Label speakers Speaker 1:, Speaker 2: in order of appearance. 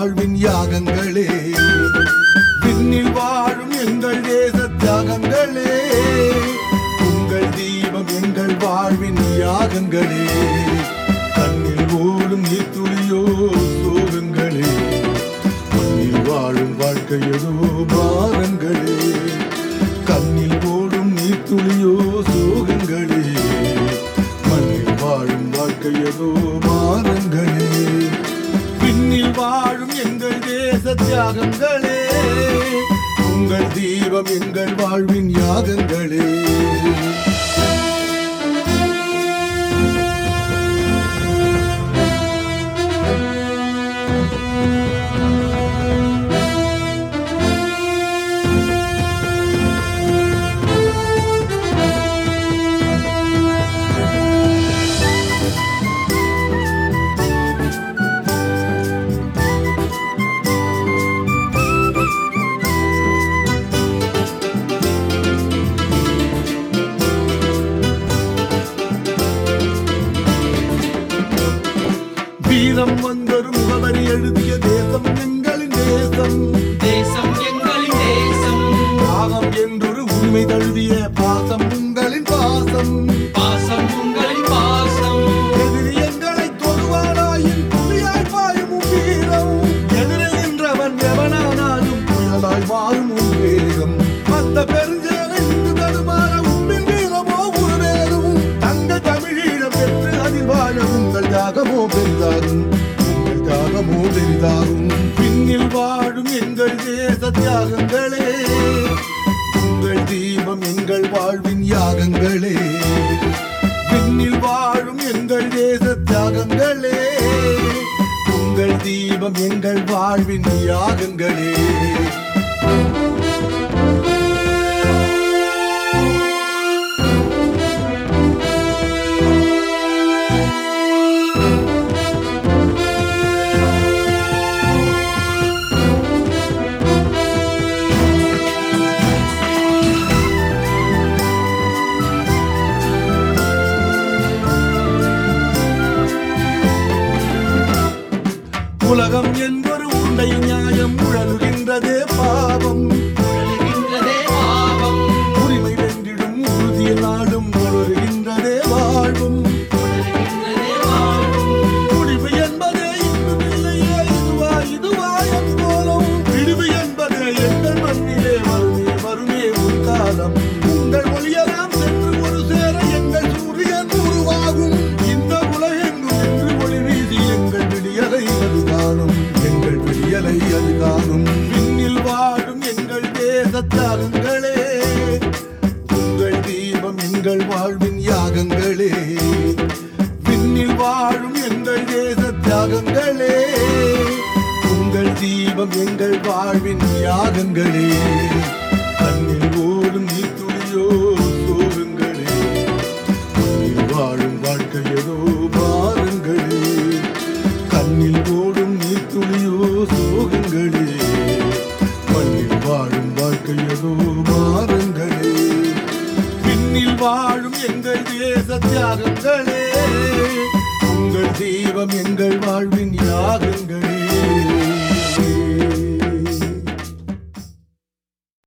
Speaker 1: வாழ்வின் யாகங்களே விண்ணில் வாழும் எங்கள் தேச தியாகங்களே உங்கள் தீபம் எங்கள் வாழ்வின் யாகங்களே கண்ணில் ஓடும் நீத்துளியோ சோகங்களே மண்ணில் வாழும் வாழ்க்கையதோ பாரங்களே கண்ணில் ஓடும் நீத்துளியோ சோகங்களே மண்ணில் வாழும் வாழ்க்கையதோ பாரங்களே விண்ணில் வாழும் எங்கள் தேச தியாகங்களே உங்கள் தீபம் எங்கள் வாழ்வின் யாகங்களே வீரம் வந்தொரு முகவரி எழுதிய தேசம் எங்களின் தேசம்
Speaker 2: தேசம் எங்களின் தேசம்
Speaker 1: பாகம் என்றொரு உரிமை தழுவிய பாசம் உங்களின் பாசம்
Speaker 2: பாசம் உங்களின் பாசம்
Speaker 1: எதிரி எங்களை தொடுவானாயின் புலியாய் பாயும் உன் வீரம் எதிரில் நின்றவன் எவனானாலும் புயலாய் மாறும் உன் வேகம் அந்த பெருஞ்சேலை இன்று தடுமாற உன்னின் வீரமோ உருவேறும் தங்க தமிழீழம் பெற்று அதில் வாழ உங்கள் தியாகமோ பெரிதாகும் உங்கள் தியாகமோ பெரிதாகும் பின்னில் வாழும் எங்கள் தேச தியாகங்களே உங்கள் தீபம் எங்கள் வாழ்வின் யாகங்களே விண்ணில் வாழும் எங்கள் தேச தியாகங்களே உங்கள் தீபம் எங்கள் வாழ்வின் யாகங்களே உலகம் என்பொரு உண்டை நியாயம் உழலுகின்றதே பாவம்
Speaker 2: உழலுகின்றதே பாவம்
Speaker 1: உரிமை வென்றிடும் உறுதிய நாடும் வளருகின்றதே வாழ்வும்
Speaker 2: உழலுகின்றதே வாழ்வும்
Speaker 1: முடிவு என்பதே இன்னும் இல்லையே இதுவா இதுவா என் கோலம் விடுவு என்பதே எங்கள் மண்ணிலே வருமே வருமே ஒரு காலம் உங்கள் ஒளியெல்லாம் சென்று ஒரு சேர எங்கள் சூரியன் உருவாகும் இந்த உலகெங்கும் என்று ஒளி வீசி எங்கள் விடியலை அது காணும் எங்கள் விடியலை அது காணும் விண்ணில் வாழும் எங்கள் தேச தியாகங்களே உங்கள் தீபம் எங்கள் வாழ்வின் யாகங்களே விண்ணில் வாழும் எங்கள் தேச தியாகங்களே உங்கள் தீபம் எங்கள் வாழ்வின் யாகங்களே கண்ணில் ஓடும் நீத்துளியோ சோகங்களே மண்ணில் வாழும் வாழ்க்கையதோ பாருங்களே கண்ணில் ஓடும் நீத்துளியோ சோகங்களே மண்ணில் வாழும் வாழ்க்கையதோ மாறுங்களே விண்ணில் வாழும் எங்கள் தேச தியாகங்களே உங்கள் தீபம் எங்கள் வாழ்வின் யாகங்களே